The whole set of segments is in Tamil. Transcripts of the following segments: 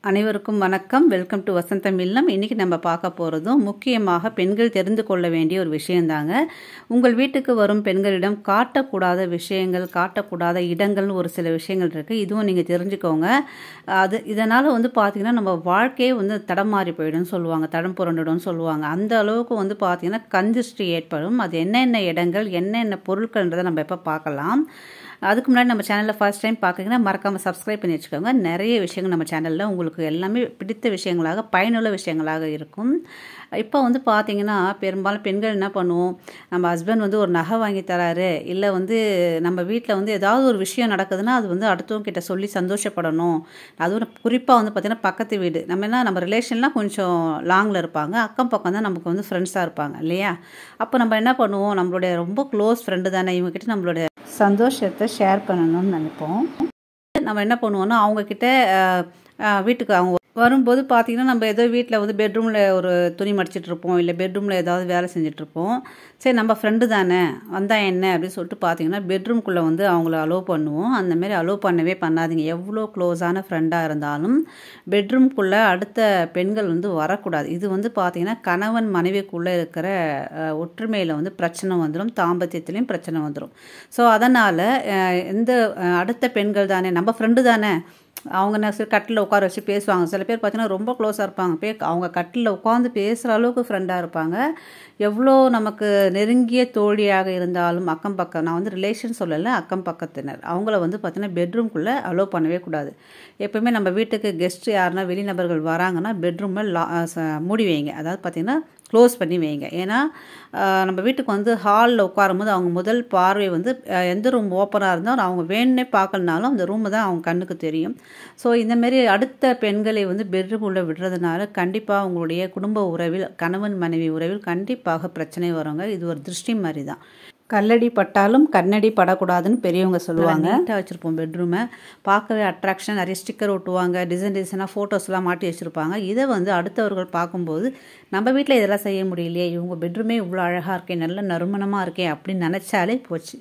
அனைவருக்கும் வணக்கம் வெல்கம் டு வசந்தம் இல்லம் இன்றைக்கி நம்ம பார்க்க போகிறதும் முக்கியமாக பெண்கள் தெரிந்து கொள்ள வேண்டிய ஒரு விஷயந்தாங்க உங்கள் வீட்டுக்கு வரும் பெண்களிடம் காட்டக்கூடாத விஷயங்கள் காட்டக்கூடாத இடங்கள்னு ஒரு சில விஷயங்கள் இருக்குது இதுவும் நீங்கள் தெரிஞ்சுக்கோங்க அது இதனால் வந்து பார்த்திங்கன்னா நம்ம வாழ்க்கையே வந்து தடம் மாறி போயிடும்னு சொல்லுவாங்க தடம் புரண்டுடும் சொல்லுவாங்க அந்த அளவுக்கு வந்து பார்த்திங்கன்னா கந்திஷ்டி ஏற்படும் அது என்னென்ன இடங்கள் என்னென்ன பொருட்கள்ன்றதை நம்ம எப்போ பார்க்கலாம் அதுக்கு முன்னாடி நம்ம சேனலில் ஃபர்ஸ்ட் டைம் பார்க்குறீங்கன்னா மறக்காமல் சப்ஸ்கிரைப் பண்ணி வச்சுக்கோங்க நிறைய விஷயங்கள் நம்ம சேனலில் உங்களுக்கு எல்லாமே பிடித்த விஷயங்களாக பயனுள்ள விஷயங்களாக இருக்கும் இப்போ வந்து பார்த்தீங்கன்னா பெரும்பாலும் பெண்கள் என்ன பண்ணுவோம் நம்ம ஹஸ்பண்ட் வந்து ஒரு நகை வாங்கி தராரு இல்லை வந்து நம்ம வீட்டில் வந்து ஏதாவது ஒரு விஷயம் நடக்குதுன்னா அது வந்து அடுத்தவங்க கிட்ட சொல்லி சந்தோஷப்படணும் அதுவும் குறிப்பாக வந்து பார்த்திங்கன்னா பக்கத்து வீடு நம்ம என்ன நம்ம ரிலேஷன்லாம் கொஞ்சம் லாங்கில் இருப்பாங்க அக்கம் பக்கம் தான் நமக்கு வந்து ஃப்ரெண்ட்ஸாக இருப்பாங்க இல்லையா அப்போ நம்ம என்ன பண்ணுவோம் நம்மளுடைய ரொம்ப க்ளோஸ் ஃப்ரெண்டு தானே இவங்ககிட்ட நம்மளுடைய சந்தோஷத்தை ஷேர் பண்ணணும்னு நினைப்போம் நம்ம என்ன பண்ணுவோம்னா அவங்கக்கிட்ட வீட்டுக்கு அவங்க வரும்போது பார்த்திங்கன்னா நம்ம ஏதோ வீட்டில் வந்து பெட்ரூமில் ஒரு துணி மடிச்சிட்டு இருப்போம் இல்லை பெட்ரூமில் ஏதாவது வேலை செஞ்சிட்ருப்போம் சரி நம்ம ஃப்ரெண்டு தானே வந்தால் என்ன அப்படின்னு சொல்லிட்டு பார்த்தீங்கன்னா பெட்ரூம்குள்ளே வந்து அவங்கள அலோவ் பண்ணுவோம் அந்தமாரி அலோவ் பண்ணவே பண்ணாதீங்க எவ்வளோ க்ளோஸான ஃப்ரெண்டாக இருந்தாலும் பெட்ரூம்குள்ளே அடுத்த பெண்கள் வந்து வரக்கூடாது இது வந்து பார்த்திங்கன்னா கணவன் மனைவிக்குள்ளே இருக்கிற ஒற்றுமையில் வந்து பிரச்சனை வந்துடும் தாம்பத்தியத்துலேயும் பிரச்சனை வந்துடும் ஸோ அதனால் எந்த அடுத்த பெண்கள் தானே நம்ம ஃப்ரெண்டு தானே அவங்க என்ன சரி கட்டில் உட்கார வச்சு பேசுவாங்க சில பேர் பார்த்தீங்கன்னா ரொம்ப க்ளோஸாக இருப்பாங்க பே அவங்க கட்டில் உட்காந்து பேசுகிற அளவுக்கு ஃப்ரெண்டாக இருப்பாங்க எவ்வளோ நமக்கு நெருங்கிய தோழியாக இருந்தாலும் அக்கம் பக்கம் நான் வந்து ரிலேஷன் சொல்லலை அக்கம் பக்கத்தினர் அவங்கள வந்து பார்த்தீங்கன்னா பெட்ரூம்குள்ளே அலோவ் பண்ணவே கூடாது எப்போயுமே நம்ம வீட்டுக்கு கெஸ்ட் யாருன்னா வெளிநபர்கள் வராங்கன்னா பெட்ரூமில் லா மூடி வைங்க அதாவது பார்த்திங்கன்னா க்ளோஸ் பண்ணி வைங்க ஏன்னா நம்ம வீட்டுக்கு வந்து ஹாலில் உட்காரும்போது அவங்க முதல் பார்வை வந்து எந்த ரூம் ஓப்பனாக இருந்தாலும் அவங்க வேணுன்னே பார்க்கலனாலும் அந்த ரூமு தான் அவங்க கண்ணுக்கு தெரியும் ஸோ இந்தமாரி அடுத்த பெண்களை வந்து பெட்ரூம் உள்ள விடுறதுனால கண்டிப்பாக அவங்களுடைய குடும்ப உறவில் கணவன் மனைவி உறவில் கண்டிப்பாக பிரச்சனை வருங்க இது ஒரு திருஷ்டி மாதிரி தான் கல்லடி பட்டாலும் கண்ணடி படக்கூடாதுன்னு பெரியவங்க சொல்லுவாங்க நீட்டாக வச்சுருப்போம் பெட்ரூமை பார்க்கவே அட்ராக்ஷன் நிறைய ஸ்டிக்கர் ஒட்டுவாங்க டிசைன் டிசைனாக ஃபோட்டோஸ்லாம் மாட்டி வச்சுருப்பாங்க இதை வந்து அடுத்தவர்கள் பார்க்கும்போது நம்ம வீட்டில் இதெல்லாம் செய்ய முடியலையே இவங்க பெட்ரூமே இவ்வளோ அழகாக இருக்கே நல்ல நறுமணமாக இருக்கே அப்படின்னு நினச்சாலே போச்சு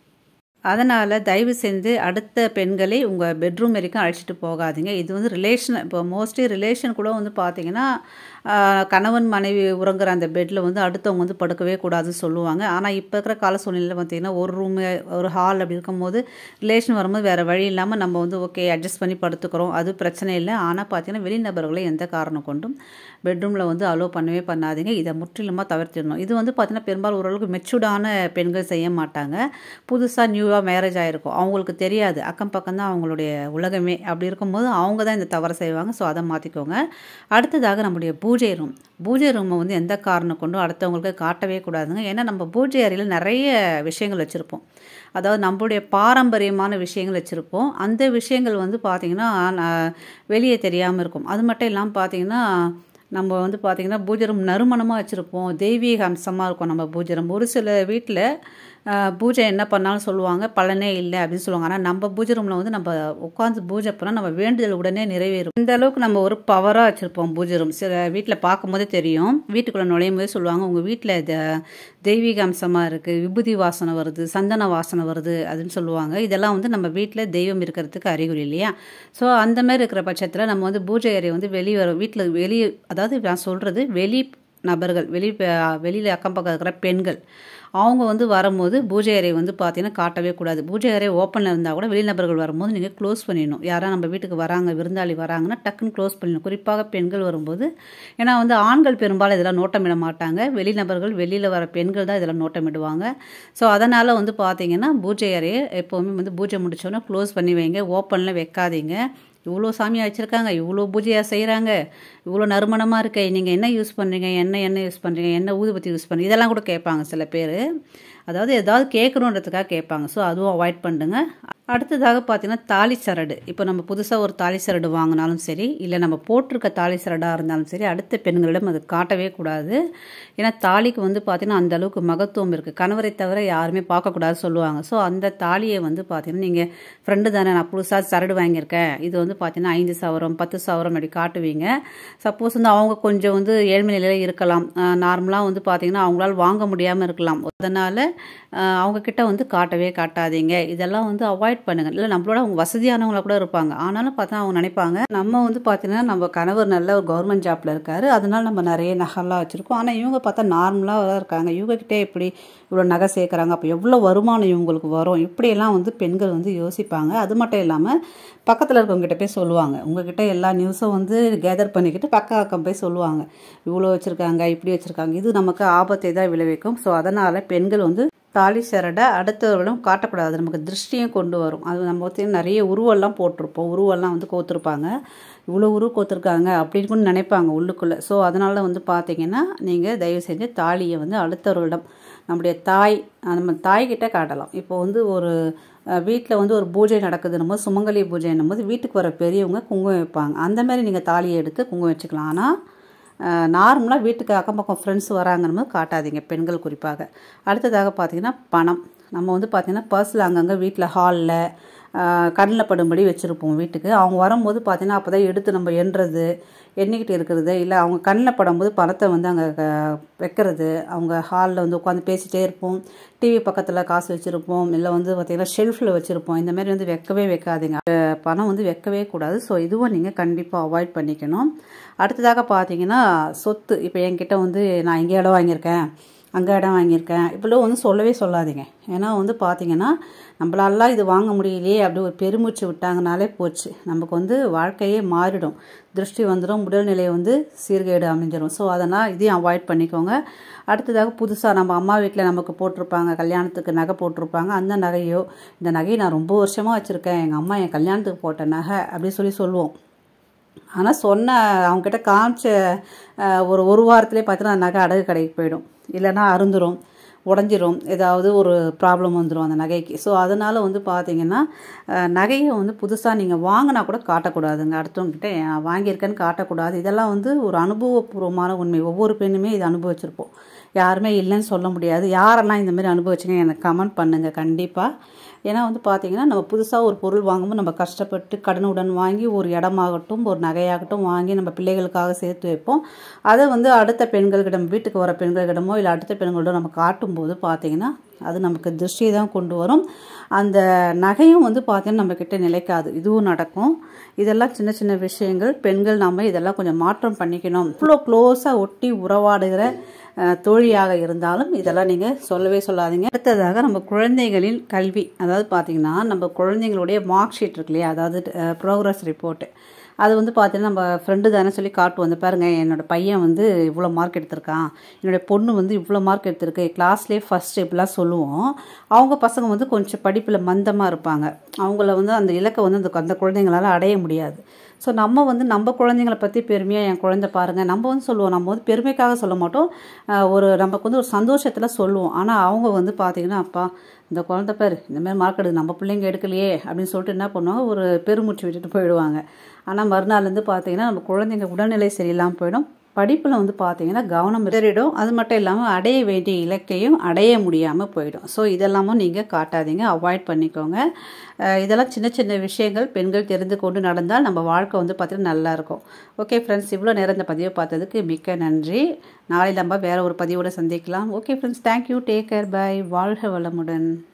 அதனால் தயவு செஞ்சு அடுத்த பெண்களை உங்கள் பெட்ரூம் வரைக்கும் அழைச்சிட்டு போகாதீங்க இது வந்து ரிலேஷன் இப்போ மோஸ்ட்லி ரிலேஷன் கூட வந்து பார்த்தீங்கன்னா கணவன் மனைவி உறங்குற அந்த பெட்டில் வந்து அடுத்தவங்க வந்து படுக்கவே கூடாதுன்னு சொல்லுவாங்க ஆனால் இப்போ இருக்கிற கால சூழ்நிலையில் பார்த்திங்கன்னா ஒரு ரூமு ஒரு ஹால் அப்படி இருக்கும்போது ரிலேஷன் வரும்போது வேறு வழி இல்லாமல் நம்ம வந்து ஓகே அட்ஜஸ்ட் பண்ணி படுத்துக்கிறோம் அது பிரச்சனை இல்லை ஆனால் பார்த்தீங்கன்னா வெளிநபர்களை எந்த காரணம் கொண்டும் பெட்ரூமில் வந்து அலோவ் பண்ணவே பண்ணாதீங்க இதை முற்றிலுமாக தவிர்த்திடணும் இது வந்து பார்த்திங்கன்னா பெரும்பாலும் ஓரளவுக்கு மெச்சூர்டான பெண்கள் செய்ய மாட்டாங்க புதுசாக நியூவாக மேரேஜ் ஆகிருக்கும் அவங்களுக்கு தெரியாது அக்கம் பக்கம் தான் அவங்களுடைய உலகமே அப்படி இருக்கும்போது அவங்க தான் இந்த தவறை செய்வாங்க ஸோ அதை மாற்றிக்கோங்க அடுத்ததாக நம்முடைய பூஜை ரூம் பூஜை ரூமை வந்து எந்த காரணம் கொண்டும் அடுத்தவங்களுக்கு காட்டவே கூடாதுங்க ஏன்னா நம்ம பூஜை அறையில் நிறைய விஷயங்கள் வச்சுருப்போம் அதாவது நம்மளுடைய பாரம்பரியமான விஷயங்கள் வச்சுருப்போம் அந்த விஷயங்கள் வந்து பார்த்திங்கன்னா வெளியே தெரியாமல் இருக்கும் அது மட்டும் இல்லாமல் பார்த்திங்கன்னா நம்ம வந்து பார்த்திங்கன்னா பூஜை ரூம் நறுமணமாக வச்சுருப்போம் தெய்வீக அம்சமாக இருக்கும் நம்ம பூஜை ரூம் ஒரு சில வீட்டில் பூஜை என்ன பண்ணாலும் சொல்லுவாங்க பலனே இல்லை அப்படின்னு சொல்லுவாங்க ஆனால் நம்ம பூஜை ரூமில் வந்து நம்ம உட்காந்து பூஜை பண்ணால் நம்ம வேண்டுதல் உடனே நிறைவேறும் இந்த அளவுக்கு நம்ம ஒரு பவராக வச்சுருப்போம் பூஜை ரூம் சில வீட்டில் பார்க்கும்போதே தெரியும் வீட்டுக்குள்ளே நுழையும் போதே சொல்லுவாங்க உங்கள் வீட்டில் இந்த தெய்வீக அம்சமாக இருக்குது விபூதி வாசனை வருது சந்தன வாசனை வருது அப்படின்னு சொல்லுவாங்க இதெல்லாம் வந்து நம்ம வீட்டில் தெய்வம் இருக்கிறதுக்கு அறிகுறி இல்லையா ஸோ அந்த மாதிரி இருக்கிற பட்சத்தில் நம்ம வந்து பூஜை அறை வந்து வெளியே வர வீட்டில் வெளியே அதாவது நான் சொல்கிறது வெளி நபர்கள் வெளி வெளியில் அக்கம் பக்கம் இருக்கிற பெண்கள் அவங்க வந்து வரும்போது பூஜை அறை வந்து பார்த்தீங்கன்னா காட்டவே கூடாது பூஜை அறை ஓப்பனில் இருந்தால் கூட வெளிநபர்கள் வரும்போது நீங்கள் க்ளோஸ் பண்ணிடணும் யாராவது நம்ம வீட்டுக்கு வராங்க விருந்தாளி வராங்கன்னா டக்குன்னு க்ளோஸ் பண்ணிடணும் குறிப்பாக பெண்கள் வரும்போது ஏன்னா வந்து ஆண்கள் பெரும்பாலும் இதெல்லாம் நோட்டமிட மாட்டாங்க வெளிநபர்கள் வெளியில் வர பெண்கள் தான் இதெல்லாம் நோட்டமிடுவாங்க ஸோ அதனால் வந்து பார்த்தீங்கன்னா பூஜை அறையை எப்போவுமே வந்து பூஜை முடிச்சோன்னே க்ளோஸ் பண்ணி வைங்க ஓப்பனில் வைக்காதீங்க இவ்வளோ சாமியாக வச்சுருக்காங்க இவ்வளோ பூஜையாக செய்கிறாங்க இவ்வளோ நறுமணமாக இருக்கே நீங்கள் என்ன யூஸ் பண்ணுறீங்க என்ன எண்ணெய் யூஸ் பண்ணுறீங்க என்ன ஊதுபத்தி யூஸ் பண்ணுறீங்க இதெல்லாம் கூட கேட்பாங்க சில பேர் அதாவது ஏதாவது கேட்கணுன்றதுக்காக கேட்பாங்க ஸோ அதுவும் அவாய்ட் பண்ணுங்க அடுத்ததாக பார்த்தீங்கன்னா தாலி சரடு இப்போ நம்ம புதுசாக ஒரு தாலி சரடு வாங்கினாலும் சரி இல்லை நம்ம போட்டிருக்க தாலி சரடாக இருந்தாலும் சரி அடுத்த பெண்களிடம் அது காட்டவே கூடாது ஏன்னா தாலிக்கு வந்து பார்த்திங்கன்னா அந்த அளவுக்கு மகத்துவம் இருக்குது கணவரை தவிர யாருமே பார்க்கக்கூடாது சொல்லுவாங்க ஸோ அந்த தாலியை வந்து பார்த்திங்கன்னா நீங்கள் ஃப்ரெண்டு தானே நான் புதுசாக சரடு வாங்கியிருக்கேன் இது வந்து பார்த்திங்கன்னா ஐந்து சவரம் பத்து சவரம் அப்படி காட்டுவீங்க சப்போஸ் வந்து அவங்க கொஞ்சம் வந்து ஏழ்மை நிலையில் இருக்கலாம் நார்மலாக வந்து பார்த்திங்கன்னா அவங்களால வாங்க முடியாமல் இருக்கலாம் அதனால் அஹ் அவங்கக்கிட்ட வந்து காட்டவே காட்டாதீங்க இதெல்லாம் வந்து அவாய்ட் பண்ணுங்கள் இல்லை நம்மளோட அவங்க வசதியானவங்கள கூட இருப்பாங்க ஆனாலும் பார்த்தா அவங்க நினைப்பாங்க நம்ம வந்து பார்த்தீங்கன்னா நம்ம கணவர் நல்ல ஒரு கவர்மெண்ட் ஜாப்பில் இருக்காரு அதனால நம்ம நிறைய நகைலாம் வச்சுருக்கோம் ஆனால் இவங்க பார்த்தா நார்மலாக இருக்காங்க இவங்ககிட்ட எப்படி இவ்வளோ நகை சேர்க்குறாங்க அப்போ எவ்வளோ வருமானம் இவங்களுக்கு வரும் இப்படியெல்லாம் வந்து பெண்கள் வந்து யோசிப்பாங்க அது மட்டும் இல்லாமல் பக்கத்தில் இருக்கவங்ககிட்ட போய் சொல்லுவாங்க உங்ககிட்ட எல்லா நியூஸும் வந்து கேதர் பண்ணிக்கிட்டு பக்க பக்கம் போய் சொல்லுவாங்க இவ்வளோ வச்சுருக்காங்க இப்படி வச்சுருக்காங்க இது நமக்கு ஆபத்தை தான் விளைவிக்கும் ஸோ அதனால் பெண்கள் வந்து தாலி சரடை அடுத்தவர்களும் காட்டக்கூடாது நமக்கு திருஷ்டியும் கொண்டு வரும் அது நம்ம வந்து நிறைய உருவெல்லாம் போட்டிருப்போம் உருவெல்லாம் வந்து கோத்துருப்பாங்க இவ்வளோ உருவ கோத்துருக்காங்க அப்படின்னு கூட நினைப்பாங்க உள்ளுக்குள்ளே ஸோ அதனால் வந்து பார்த்தீங்கன்னா நீங்கள் தயவு செஞ்சு தாலியை வந்து அடுத்தவர்களிடம் நம்முடைய தாய் நம்ம தாய்கிட்ட காட்டலாம் இப்போ வந்து ஒரு வீட்டில் வந்து ஒரு பூஜை நடக்குதுன்னும் போது சுமங்கலி பூஜைன்னும் போது வீட்டுக்கு வர பெரியவங்க குங்குமம் வைப்பாங்க அந்த மாதிரி நீங்கள் தாலியை எடுத்து குங்குமம் வச்சுக்கலாம் ஆனால் நார்மலாக வீட்டுக்கு அக்கம் பக்கம் ஃப்ரெண்ட்ஸ் வராங்கன்னு போது காட்டாதீங்க பெண்கள் குறிப்பாக அடுத்ததாக பார்த்தீங்கன்னா பணம் நம்ம வந்து பார்த்திங்கன்னா பர்ஸில் அங்கங்கே வீட்டில் ஹாலில் கண்ணில் படும்படி வச்சுருப்போம் வீட்டுக்கு அவங்க வரும்போது பார்த்தீங்கன்னா அப்போ தான் எடுத்து நம்ம எண்ணுறது எண்ணிக்கிட்டு இருக்கிறது இல்லை அவங்க கண்ணில் படும்போது பணத்தை வந்து அங்கே வைக்கிறது அவங்க ஹாலில் வந்து உட்காந்து பேசிகிட்டே இருப்போம் டிவி பக்கத்தில் காசு வச்சுருப்போம் இல்லை வந்து பார்த்திங்கன்னா ஷெல்ஃபில் வச்சுருப்போம் இந்த மாதிரி வந்து வைக்கவே வைக்காதீங்க பணம் வந்து வைக்கவே கூடாது ஸோ இதுவும் நீங்கள் கண்டிப்பாக அவாய்ட் பண்ணிக்கணும் அடுத்ததாக பார்த்தீங்கன்னா சொத்து இப்போ என்கிட்ட வந்து நான் இங்கே இடம் வாங்கியிருக்கேன் அங்கே இடம் வாங்கியிருக்கேன் இப்படிலாம் வந்து சொல்லவே சொல்லாதீங்க ஏன்னா வந்து பார்த்தீங்கன்னா நம்மளாலாம் இது வாங்க முடியலையே அப்படி ஒரு பெருமூச்சு விட்டாங்கனாலே போச்சு நமக்கு வந்து வாழ்க்கையே மாறிடும் திருஷ்டி வந்துடும் உடல்நிலை வந்து சீர்கேடு அமைஞ்சிடும் ஸோ அதனால் இதையும் அவாய்ட் பண்ணிக்கோங்க அடுத்ததாக புதுசாக நம்ம அம்மா வீட்டில் நமக்கு போட்டிருப்பாங்க கல்யாணத்துக்கு நகை போட்டிருப்பாங்க அந்த நகையோ இந்த நகையை நான் ரொம்ப வருஷமாக வச்சுருக்கேன் எங்கள் அம்மா என் கல்யாணத்துக்கு போட்ட நகை அப்படின்னு சொல்லி சொல்லுவோம் ஆனால் சொன்ன அவங்ககிட்ட காமிச்ச ஒரு ஒரு வாரத்துலேயே பார்த்தீங்கன்னா நகை அடகு கடைக்கு போயிடும் இல்லைன்னா அருந்துரும் உடஞ்சிரும் ஏதாவது ஒரு ப்ராப்ளம் வந்துடும் அந்த நகைக்கு ஸோ அதனால் வந்து பார்த்தீங்கன்னா நகையை வந்து புதுசாக நீங்கள் வாங்கினா கூட காட்டக்கூடாதுங்க அடுத்தவங்ககிட்ட வாங்கியிருக்கேன்னு காட்டக்கூடாது இதெல்லாம் வந்து ஒரு அனுபவபூர்வமான உண்மை ஒவ்வொரு பெண்ணுமே இதை அனுபவிச்சிருப்போம் யாருமே இல்லைன்னு சொல்ல முடியாது யாரெல்லாம் இந்த மாதிரி அனுபவிச்சிங்க எனக்கு கமெண்ட் பண்ணுங்கள் கண்டிப்பாக ஏன்னா வந்து பார்த்திங்கன்னா நம்ம புதுசாக ஒரு பொருள் வாங்கும்போது நம்ம கஷ்டப்பட்டு கடனுடன் வாங்கி ஒரு இடமாகட்டும் ஒரு நகையாகட்டும் வாங்கி நம்ம பிள்ளைகளுக்காக சேர்த்து வைப்போம் அதை வந்து அடுத்த பெண்கள்கிடம் வீட்டுக்கு வர பெண்களிடமோ இல்லை அடுத்த பெண்களிடம் நம்ம காட்டும்போது பார்த்திங்கன்னா அது நமக்கு திருஷ்டியை தான் கொண்டு வரும் அந்த நகையும் வந்து பார்த்தீங்கன்னா நம்மக்கிட்ட நிலைக்காது இதுவும் நடக்கும் இதெல்லாம் சின்ன சின்ன விஷயங்கள் பெண்கள் நம்ம இதெல்லாம் கொஞ்சம் மாற்றம் பண்ணிக்கணும் இவ்வளோ க்ளோஸாக ஒட்டி உறவாடுகிற தோழியாக இருந்தாலும் இதெல்லாம் நீங்கள் சொல்லவே சொல்லாதீங்க அடுத்ததாக நம்ம குழந்தைகளின் கல்வி அதாவது பார்த்திங்கன்னா நம்ம குழந்தைங்களுடைய மார்க் ஷீட் இருக்கு இல்லையா அதாவது ப்ரோக்ரஸ் ரிப்போர்ட்டு அது வந்து பார்த்தீங்கன்னா நம்ம ஃப்ரெண்டு தானே சொல்லி காட்டுவோம் வந்து பாருங்கள் என்னோடய பையன் வந்து இவ்வளோ மார்க் எடுத்திருக்கான் என்னுடைய பொண்ணு வந்து இவ்வளோ மார்க் எடுத்திருக்கு கிளாஸ்லேயே ஃபஸ்ட் இப்படிலாம் சொல்லுவோம் அவங்க பசங்க வந்து கொஞ்சம் படிப்பில் மந்தமாக இருப்பாங்க அவங்கள வந்து அந்த இலக்கை வந்து அந்த அந்த குழந்தைங்களால் அடைய முடியாது ஸோ நம்ம வந்து நம்ம குழந்தைங்கள பற்றி பெருமையாக என் குழந்தை பாருங்கள் நம்ம வந்து சொல்லுவோம் நம்ம வந்து பெருமைக்காக சொல்ல மாட்டோம் ஒரு நமக்கு வந்து ஒரு சந்தோஷத்தில் சொல்லுவோம் ஆனால் அவங்க வந்து பார்த்திங்கன்னா அப்பா இந்த குழந்தை பேர் இந்த மாதிரி மார்க் எடுக்கு நம்ம பிள்ளைங்க எடுக்கலையே அப்படின்னு சொல்லிட்டு என்ன பண்ணுவாங்க ஒரு பெருமூச்சு விட்டுட்டு போயிடுவாங்க ஆனால் மறுநாள்லேருந்து பார்த்தீங்கன்னா நம்ம குழந்தைங்க உடல்நிலை சரியில்லாமல் போயிடும் படிப்பில் வந்து பார்த்தீங்கன்னா கவனம் சிதறிடும் அது மட்டும் இல்லாமல் அடைய வேண்டிய இலக்கையும் அடைய முடியாமல் போயிடும் ஸோ இதெல்லாமும் நீங்கள் காட்டாதீங்க அவாய்ட் பண்ணிக்கோங்க இதெல்லாம் சின்ன சின்ன விஷயங்கள் பெண்கள் தெரிந்து கொண்டு நடந்தால் நம்ம வாழ்க்கை வந்து பார்த்திங்கன்னா நல்லாயிருக்கும் ஓகே ஃப்ரெண்ட்ஸ் இவ்வளோ நேரம் இந்த பதிவை பார்த்ததுக்கு மிக்க நன்றி நாளை நம்ம வேறு ஒரு பதிவோடு சந்திக்கலாம் okay friends thank you take care bye வாழ்க வளமுடன்